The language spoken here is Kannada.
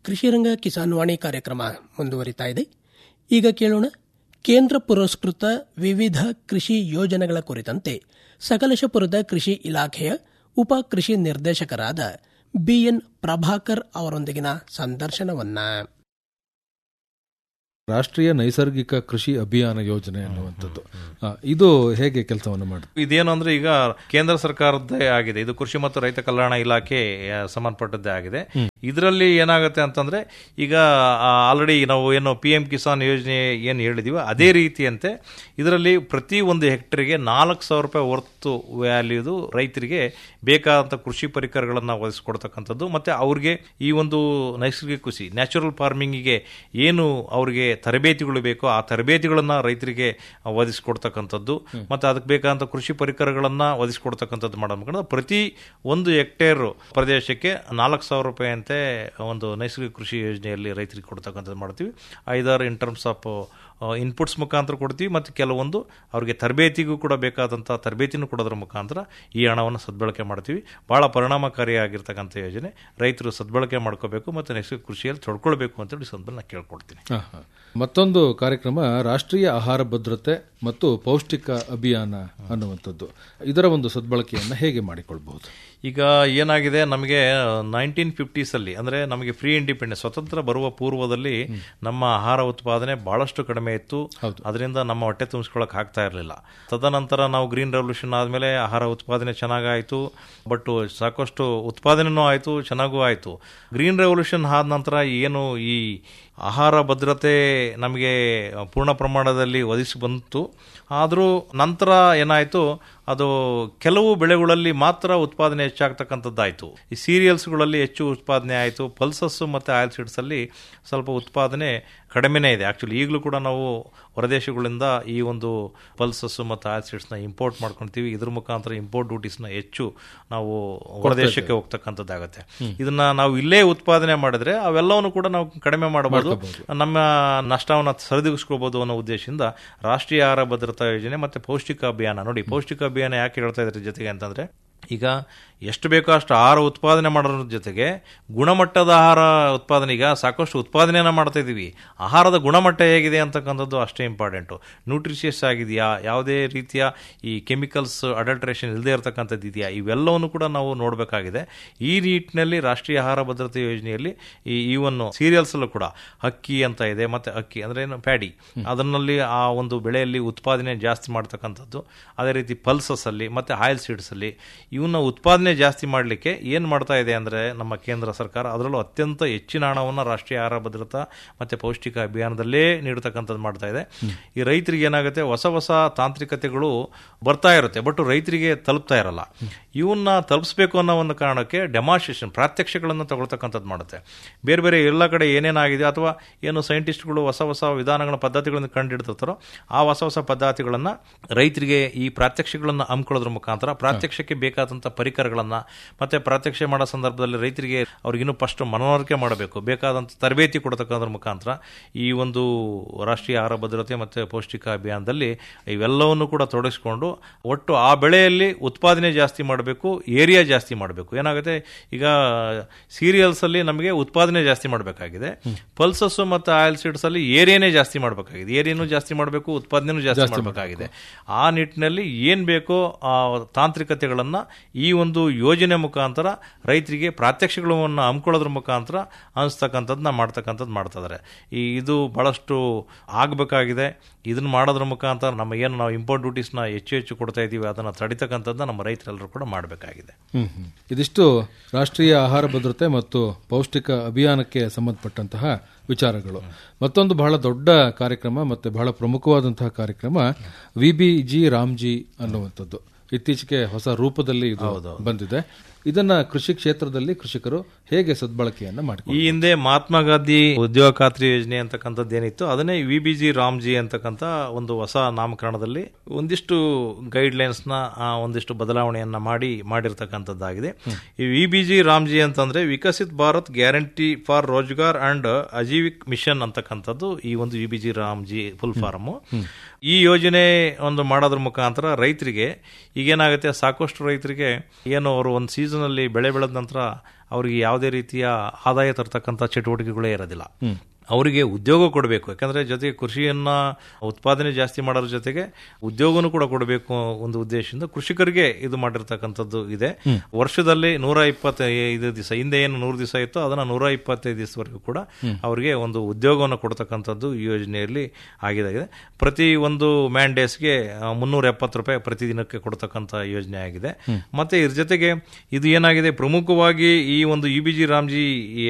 ಕೃಷಿರಂಗ ಕಿಸಾನ್ ವಾಣಿ ಕಾರ್ಯಕ್ರಮ ಮುಂದುವರಿತಾ ಇದೆ ಈಗ ಕೇಳೋಣ ಕೇಂದ್ರ ಪುರಸ್ಕೃತ ವಿವಿಧ ಕೃಷಿ ಯೋಜನೆಗಳ ಕುರಿತಂತೆ ಸಕಲೇಶಪುರದ ಕೃಷಿ ಇಲಾಖೆಯ ಉಪ ಕೃಷಿ ನಿರ್ದೇಶಕರಾದ ಬಿಎನ್ ಪ್ರಭಾಕರ್ ಅವರೊಂದಿಗಿನ ಸಂದರ್ಶನವನ್ನ ರಾಷ್ಟ್ರೀಯ ನೈಸರ್ಗಿಕ ಕೃಷಿ ಅಭಿಯಾನ ಯೋಜನೆ ಅನ್ನುವಂಥದ್ದು ಆ, ಇದು ಹೇಗೆ ಕೆಲಸವನ್ನು ಮಾಡುತ್ತೆ ಇದೇನು ಅಂದ್ರೆ ಈಗ ಕೇಂದ್ರ ಸರ್ಕಾರದ್ದೇ ಆಗಿದೆ ಇದು ಕೃಷಿ ಮತ್ತು ರೈತ ಕಲ್ಯಾಣ ಇಲಾಖೆ ಆ, ಸಂಬಂಧಪಟ್ಟದ್ದೇ ಆಗಿದೆ ಇದರಲ್ಲಿ ಏನಾಗುತ್ತೆ ಅಂತಂದ್ರೆ ಈಗ ಆಲ್ರೆಡಿ ನಾವು ಏನು ಪಿ ಎಂ ಕಿಸಾನ್ ಯೋಜನೆ ಏನು ಹೇಳಿದೀವೋ ಅದೇ ರೀತಿಯಂತೆ ಇದರಲ್ಲಿ ಪ್ರತಿ ಒಂದು ಹೆಕ್ಟರ್ಗೆ ನಾಲ್ಕು ಸಾವಿರ ರೂಪಾಯಿ ಹೊರತು ವ್ಯಾಲ್ಯೂದು ರೈತರಿಗೆ ಬೇಕಾದಂಥ ಕೃಷಿ ಪರಿಕರಗಳನ್ನು ಒದಗಿಸ್ಕೊಡ್ತಕ್ಕಂಥದ್ದು ಮತ್ತೆ ಅವ್ರಿಗೆ ಈ ಒಂದು ನೈಸರ್ಗಿಕ ಕೃಷಿ ನ್ಯಾಚುರಲ್ ಫಾರ್ಮಿಂಗಿಗೆ ಏನು ಅವ್ರಿಗೆ ತರಬೇತಿಗಳು ಬೇಕೋ ಆ ತರಬೇತಿಗಳನ್ನು ರೈತರಿಗೆ ಒದಗಿಸ್ಕೊಡ್ತಕ್ಕಂಥದ್ದು ಮತ್ತು ಅದಕ್ಕೆ ಬೇಕಾದಂಥ ಕೃಷಿ ಪರಿಕರಗಳನ್ನು ಒದಗಿಸ್ಕೊಡ್ತಕ್ಕಂಥದ್ದು ಮಾಡೋದು ಪ್ರತಿ ಒಂದು ಹೆಕ್ಟೇರ್ ಪ್ರದೇಶಕ್ಕೆ ನಾಲ್ಕು ಸಾವಿರ ರೂಪಾಯಿ ಅಂತೆ ಒಂದು ನೈಸರ್ಗಿಕ ಕೃಷಿ ಯೋಜನೆಯಲ್ಲಿ ರೈತರಿಗೆ ಕೊಡ್ತಕ್ಕಂಥದ್ದು ಮಾಡ್ತೀವಿ ಐದಾರು ಇನ್ ಟರ್ಮ್ಸ್ ಆಫ್ ಇನ್ಪುಟ್ಸ್ ಮುಖಾಂತರ ಕೊಡ್ತೀವಿ ಮತ್ತು ಕೆಲವೊಂದು ಅವರಿಗೆ ತರಬೇತಿಗೂ ಕೂಡ ಬೇಕಾದಂಥ ತರಬೇತಿನೂ ಕೊಡೋದ್ರ ಮುಖಾಂತರ ಈ ಹಣವನ್ನು ಸದ್ಬಳಕೆ ಮಾಡ್ತೀವಿ ಭಾಳ ಪರಿಣಾಮಕಾರಿಯಾಗಿರ್ತಕ್ಕಂಥ ಯೋಜನೆ ರೈತರು ಸದ್ಬಳಕೆ ಮಾಡ್ಕೋಬೇಕು ಮತ್ತು ನೈಸರ್ಗಿಕ ಕೃಷಿಯಲ್ಲಿ ತೊಡ್ಕೊಳ್ಬೇಕು ಅಂತೇಳಿ ಸಂದರ್ಭ ನಾನು ಕೇಳ್ಕೊಡ್ತೀನಿ ಆ, ಆ. ಮತ್ತೊಂದು ಕಾರ್ಯಕ್ರಮ ರಾಷ್ಟ್ರೀಯ ಆಹಾರ ಭದ್ರತೆ ಮತ್ತು ಪೌಷ್ಟಿಕ ಅಭಿಯಾನ ಅನ್ನುವಂಥದ್ದು ಇದರ ಒಂದು ಸದ್ಬಳಕೆಯನ್ನು ಹೇಗೆ ಮಾಡಿಕೊಳ್ಬಹುದು ಈಗ ಏನಾಗಿದೆ ನಮಗೆ ನೈನ್ಟೀನ್ ಫಿಫ್ಟೀಸಲ್ಲಿ ಅಂದರೆ ನಮಗೆ ಫ್ರೀ ಇಂಡಿಪೆಂಡೆನ್ಸ್ ಸ್ವತಂತ್ರ ಬರುವ ಪೂರ್ವದಲ್ಲಿ ನಮ್ಮ ಆಹಾರ ಉತ್ಪಾದನೆ ಬಹಳಷ್ಟು ಕಡಿಮೆ ಇತ್ತು ಅದರಿಂದ ನಮ್ಮ ಹೊಟ್ಟೆ ತುಂಬಿಸ್ಕೊಳಕ್ ಆಗ್ತಾ ಇರಲಿಲ್ಲ ತದನಂತರ ನಾವು ಗ್ರೀನ್ ರೆವಲ್ಯೂಷನ್ ಆದಮೇಲೆ ಆಹಾರ ಉತ್ಪಾದನೆ ಚೆನ್ನಾಗಾಯಿತು ಬಟ್ ಸಾಕಷ್ಟು ಉತ್ಪಾದನೆನೂ ಆಯಿತು ಚೆನ್ನಾಗೂ ಆಯಿತು ಗ್ರೀನ್ ರೆವಲ್ಯೂಷನ್ ಆದ ನಂತರ ಏನು ಈ ಆಹಾರ ಭದ್ರತೆ ನಮಗೆ ಪೂರ್ಣ ಪ್ರಮಾಣದಲ್ಲಿ ಒದಗಿಸಿ ಬಂತು ಆದರೂ ನಂತರ ಏನಾಯಿತು ಅದು ಕೆಲವು ಬೆಳೆಗಳಲ್ಲಿ ಮಾತ್ರ ಉತ್ಪಾದನೆ ಹೆಚ್ಚಾಗ್ತಕ್ಕಂಥದ್ದಾಯಿತು ಈ ಸೀರಿಯಲ್ಸ್ಗಳಲ್ಲಿ ಹೆಚ್ಚು ಉತ್ಪಾದನೆ ಆಯಿತು ಪಲ್ಸಸ್ ಮತ್ತು ಆಯಿಲ್ ಸೀಡ್ಸಲ್ಲಿ ಸ್ವಲ್ಪ ಉತ್ಪಾದನೆ ಕಡಿಮೆನೇ ಇದೆ ಆ್ಯಕ್ಚುಲಿ ಈಗಲೂ ಕೂಡ ನಾವು ಹೊರದೇಶಗಳಿಂದ ಈ ಒಂದು ಪಲ್ಸಸ್ ಮತ್ತು ಆಯಿಲ್ ಸೀಡ್ಸ್ನ ಇಂಪೋರ್ಟ್ ಮಾಡ್ಕೊಳ್ತೀವಿ ಇದ್ರ ಮುಖಾಂತರ ಇಂಪೋರ್ಟ್ ಡ್ಯೂಟೀಸ್ನ ಹೆಚ್ಚು ನಾವು ಹೊರದೇಶಕ್ಕೆ ಹೋಗ್ತಕ್ಕಂಥದ್ದಾಗುತ್ತೆ ಇದನ್ನ ನಾವು ಇಲ್ಲೇ ಉತ್ಪಾದನೆ ಮಾಡಿದ್ರೆ ಅವೆಲ್ಲವನ್ನು ಕೂಡ ನಾವು ಕಡಿಮೆ ಮಾಡಬಹುದು ನಮ್ಮ ನಷ್ಟವನ್ನು ಸರಿದೂಗಿಸ್ಕೋಬಹುದು ಅನ್ನೋ ಉದ್ದೇಶದಿಂದ ರಾಷ್ಟ್ರೀಯ ಆಹಾರ ಭದ್ರತಾ ಯೋಜನೆ ಮತ್ತೆ ಪೌಷ್ಟಿಕ ಅಭಿಯಾನ ನೋಡಿ ಪೌಷ್ಟಿಕ ಅಭಿಯಾನ ಯಾಕೆ ಹೇಳ್ತಾ ಇದ್ರ ಜೊತೆಗೆ ಅಂತಂದ್ರೆ ಈಗ ಎಷ್ಟು ಬೇಕೋ ಅಷ್ಟು ಆಹಾರ ಉತ್ಪಾದನೆ ಮಾಡೋದ್ರ ಜೊತೆಗೆ ಗುಣಮಟ್ಟದ ಆಹಾರ ಉತ್ಪಾದನೆ ಈಗ ಸಾಕಷ್ಟು ಉತ್ಪಾದನೆಯನ್ನ ಮಾಡ್ತಾ ಇದೀವಿ ಆಹಾರದ ಗುಣಮಟ್ಟ ಹೇಗಿದೆ ಅಂತಕ್ಕಂಥದ್ದು ಅಷ್ಟೇ ಇಂಪಾರ್ಟೆಂಟು ನ್ಯೂಟ್ರಿಷಿಯಸ್ ಆಗಿದೆಯಾ ಯಾವುದೇ ರೀತಿಯ ಈ ಕೆಮಿಕಲ್ಸ್ ಅಡಲ್ಟ್ರೇಷನ್ ಇಲ್ಲದೆ ಇರತಕ್ಕಂಥದ್ದು ಇದೆಯಾ ಇವೆಲ್ಲವನ್ನು ಕೂಡ ನಾವು ನೋಡಬೇಕಾಗಿದೆ ಈ ನಿಟ್ಟಿನಲ್ಲಿ ರಾಷ್ಟ್ರೀಯ ಆಹಾರ ಭದ್ರತೆ ಯೋಜನೆಯಲ್ಲಿ ಈ ಈವನ್ ಸೀರಿಯಲ್ಸ್ ಅಲ್ಲೂ ಕೂಡ ಅಕ್ಕಿ ಅಂತ ಇದೆ ಮತ್ತೆ ಅಕ್ಕಿ ಅಂದ್ರೆ ಏನು ಪ್ಯಾಡಿ ಅದರಲ್ಲಿ ಆ ಒಂದು ಬೆಳೆಯಲ್ಲಿ ಉತ್ಪಾದನೆ ಜಾಸ್ತಿ ಮಾಡ್ತಕ್ಕಂಥದ್ದು ಅದೇ ರೀತಿ ಪಲ್ಸಸ್ ಅಲ್ಲಿ ಮತ್ತೆ ಆಯಿಲ್ ಸೀಡ್ಸ್ ಅಲ್ಲಿ ಇವನ್ನ ಉತ್ಪಾದನೆ ಜಾಸ್ತಿ ಮಾಡಲಿಕ್ಕೆ ಏನು ಮಾಡ್ತಾ ಇದೆ ಅಂದರೆ ನಮ್ಮ ಕೇಂದ್ರ ಸರ್ಕಾರ ಅದರಲ್ಲೂ ಅತ್ಯಂತ ಹೆಚ್ಚಿನ ಹಣವನ್ನು ರಾಷ್ಟ್ರೀಯ ಆಹಾರ ಭದ್ರತಾ ಮತ್ತು ಪೌಷ್ಟಿಕ ಅಭಿಯಾನದಲ್ಲೇ ನೀಡತಕ್ಕಂಥದ್ದು ಮಾಡ್ತಾ ಇದೆ ಈ ರೈತರಿಗೆ ಏನಾಗುತ್ತೆ ಹೊಸ ಹೊಸ ತಾಂತ್ರಿಕತೆಗಳು ಬರ್ತಾ ಇರುತ್ತೆ ಬಟ್ ರೈತರಿಗೆ ತಲುಪ್ತಾ ಇರಲ್ಲ ಇವನ್ನ ತಲುಪಿಸ್ಬೇಕು ಅನ್ನೋ ಒಂದು ಕಾರಣಕ್ಕೆ ಡೆಮಾನ್ಸ್ಟ್ರೇಷನ್ ಪ್ರಾತ್ಯಕ್ಷಗಳನ್ನು ತಗೊಳ್ತಕ್ಕಂಥದ್ದು ಮಾಡುತ್ತೆ ಬೇರೆ ಬೇರೆ ಎಲ್ಲ ಕಡೆ ಏನೇನಾಗಿದೆ ಅಥವಾ ಏನು ಸೈಂಟಿಸ್ಟ್ಗಳು ಹೊಸ ಹೊಸ ವಿಧಾನಗಳ ಪದ್ಧತಿಗಳನ್ನು ಕಂಡುಹಿಡ್ತಿರ್ತಾರೋ ಆ ಹೊಸ ಹೊಸ ಪದ್ಧತಿಗಳನ್ನು ರೈತರಿಗೆ ಈ ಪ್ರಾತ್ಯಕ್ಷಿಗಳನ್ನು ಹಮ್ಕೊಳ್ಳೋದ್ರ ಮುಖಾಂತರ ಪ್ರಾತ್ಯಕ್ಷಕ್ಕೆ ಬೇಕಾದಂಥ ಪರಿಕರಗಳನ್ನು ಮತ್ತೆ ಪ್ರಾತ್ಯಕ್ಷ ಮಾಡೋ ಸಂದರ್ಭದಲ್ಲಿ ರೈತರಿಗೆ ಅವ್ರಿಗಿನ್ನೂ ಫಸ್ಟ್ ಮನವರಿಕೆ ಮಾಡಬೇಕು ಬೇಕಾದಂಥ ತರಬೇತಿ ಕೊಡತಕ್ಕಂದ್ರ ಮುಖಾಂತರ ಈ ಒಂದು ರಾಷ್ಟ್ರೀಯ ಆಹಾರ ಭದ್ರತೆ ಮತ್ತು ಪೌಷ್ಟಿಕ ಅಭಿಯಾನದಲ್ಲಿ ಇವೆಲ್ಲವನ್ನು ಕೂಡ ತೊಡಗಿಸ್ಕೊಂಡು ಒಟ್ಟು ಆ ಬೆಳೆಯಲ್ಲಿ ಉತ್ಪಾದನೆ ಜಾಸ್ತಿ ಮಾಡಬೇಕು ಏರಿಯಾ ಜಾಸ್ತಿ ಮಾಡಬೇಕು ಏನಾಗುತ್ತೆ ಈಗ ಸೀರಿಯಲ್ಸ್ ಅಲ್ಲಿ ನಮಗೆ ಉತ್ಪಾದನೆ ಜಾಸ್ತಿ ಮಾಡಬೇಕಾಗಿದೆ ಪಲ್ಸಸ್ ಮತ್ತು ಆಯಿಲ್ ಸೀಡ್ಸ್ ಅಲ್ಲಿ ಏರಿಯಾನೇ ಜಾಸ್ತಿ ಮಾಡಬೇಕಾಗಿದೆ ಏರಿಯಾನು ಜಾಸ್ತಿ ಮಾಡಬೇಕು ಉತ್ಪಾದನೆನೂ ಜಾಸ್ತಿ ಮಾಡಬೇಕಾಗಿದೆ ಆ ನಿಟ್ಟಿನಲ್ಲಿ ಏನ್ ಬೇಕೋ ಆ ತಾಂತ್ರಿಕತೆಗಳನ್ನ ಈ ಒಂದು ಯೋಜನೆ ಮುಖಾಂತರ ರೈತರಿಗೆ ಪ್ರಾತ್ಯಕ್ಷಿಗಳನ್ನು ಹಮ್ಕೊಳ್ಳೋದ್ರ ಮುಖಾಂತರ ಅನಿಸ್ತಕ್ಕಂಥದ್ದನ್ನ ಮಾಡ್ತಕ್ಕಂಥದ್ದು ಮಾಡ್ತಾ ಇದಾರೆ ಈ ಇದು ಬಹಳಷ್ಟು ಆಗಬೇಕಾಗಿದೆ ಇದನ್ನ ಮಾಡೋದ್ರ ಮುಖಾಂತರ ನಮ್ಮ ಏನು ನಾವು ಇಂಪೋರ್ಟ್ ಡ್ಯೂಟೀಸ್ನ ಹೆಚ್ಚು ಹೆಚ್ಚು ಕೊಡ್ತಾ ಇದ್ದೀವಿ ಅದನ್ನು ತಡಿತಕ್ಕಂಥದ್ದನ್ನ ನಮ್ಮ ರೈತರೆಲ್ಲರೂ ಕೂಡ ಮಾಡಬೇಕಾಗಿದೆ ಹ್ಮ್, ಹ್ಮ್. ಇದಿಷ್ಟು ರಾಷ್ಟ್ರೀಯ ಆಹಾರ ಭದ್ರತೆ ಮತ್ತು ಪೌಷ್ಟಿಕ ಅಭಿಯಾನಕ್ಕೆ ಸಂಬಂಧಪಟ್ಟಂತಹ ವಿಚಾರಗಳು ಮತ್ತೊಂದು ಬಹಳ ದೊಡ್ಡ ಕಾರ್ಯಕ್ರಮ ಮತ್ತೆ ಬಹಳ ಪ್ರಮುಖವಾದಂತಹ ಕಾರ್ಯಕ್ರಮ ವಿ ಬಿ ಜಿ ರಾಮ್ಜಿ ಅನ್ನುವಂಥದ್ದು ಇತ್ತೀಚೆಗೆ ಹೊಸ ರೂಪದಲ್ಲಿ ಇದು ಬಂದಿದೆ ಇದನ್ನ ಕೃಷಿ ಕ್ಷೇತ್ರದಲ್ಲಿ ಕೃಷಿಕರು ಹೇಗೆ ಸದ್ಬಳಕೆಯನ್ನ ಈ ಮಾಡಿಕೊಂಡು ಹಿಂದೆ ಮಹಾತ್ಮ ಗಾಂಧಿ ಉದ್ಯೋಗ ಖಾತ್ರಿ ಯೋಜನೆ ಅಂತಕ್ಕಂಥದ್ದು ಏನಿತ್ತು ಅದನ್ನೇ ವಿ ಬಿ ಜಿ ರಾಮ್ಜಿ ಅಂತಕ್ಕಂಥ ಒಂದು ಹೊಸ ನಾಮಕರಣದಲ್ಲಿ ಒಂದಿಷ್ಟು ಗೈಡ್ ಲೈನ್ಸ್ ನ ಆ, ಒಂದಿಷ್ಟು ಬದಲಾವಣೆಯನ್ನ ಮಾಡಿ ಮಾಡಿರ್ತಕ್ಕಂಥದ್ದಾಗಿದೆ ಈ ವಿ ಬಿ ಜಿ ರಾಮ್ಜಿ ಅಂತಂದ್ರೆ Viksit Bharat guarantee for Rozgar and Ajeevika mission ಅಂತಕ್ಕಂಥದ್ದು ಈ ಒಂದು V B G Ramji full form ಈ ಯೋಜನೆ ಒಂದು ಮಾಡೋದ್ರ ಮುಖಾಂತರ ರೈತರಿಗೆ ಈಗೇನಾಗುತ್ತೆ ಸಾಕಷ್ಟು ರೈತರಿಗೆ ಏನು ಅವರು ಒಂದು ಸೀಸನ್ ಅಲ್ಲಿ ಬೆಳೆ ಬೆಳೆದ ನಂತರ ಅವರಿಗೆ ಯಾವುದೇ ರೀತಿಯ ಆದಾಯ ತರ್ತಕ್ಕಂಥ ಚಟುವಟಿಕೆಗಳೇ ಇರೋದಿಲ್ಲ ಅವರಿಗೆ ಉದ್ಯೋಗ ಕೊಡಬೇಕು ಯಾಕಂದ್ರೆ ಜೊತೆಗೆ ಕೃಷಿಯನ್ನ ಉತ್ಪಾದನೆ ಜಾಸ್ತಿ ಮಾಡೋದ್ರ ಜೊತೆಗೆ ಉದ್ಯೋಗನೂ ಕೂಡ ಕೊಡಬೇಕು ಒಂದು ಉದ್ದೇಶದಿಂದ ಕೃಷಿಕರಿಗೆ ಇದು ಮಾಡಿರ್ತಕ್ಕಂಥದ್ದು ಇದೆ ವರ್ಷದಲ್ಲಿ ನೂರ ಇಪ್ಪತ್ತೈದು ದಿವಸ ಹಿಂದೆ ಏನು ನೂರು ದಿವಸ ಇತ್ತು ಅದನ್ನ ನೂರ ಇಪ್ಪತ್ತೈದು ದಿವಸವರೆಗೂ ಕೂಡ ಅವರಿಗೆ ಒಂದು ಉದ್ಯೋಗವನ್ನು ಕೊಡ್ತಕ್ಕಂಥದ್ದು ಈ ಯೋಜನೆಯಲ್ಲಿ ಆಗಿದೆ ಪ್ರತಿ ಒಂದು ಮ್ಯಾನ್ ಡೇಸ್ಗೆ ಮುನ್ನೂರ ಎಪ್ಪತ್ತು ರೂಪಾಯಿ ಪ್ರತಿದಿನಕ್ಕೆ ಕೊಡ್ತಕ್ಕಂಥ ಯೋಜನೆ ಆಗಿದೆ ಮತ್ತೆ ಇದ್ರ ಜೊತೆಗೆ ಇದು ಏನಾಗಿದೆ ಪ್ರಮುಖವಾಗಿ ಈ ಒಂದು ಯು ಬಿ ಜಿ ರಾಮ್ಜಿ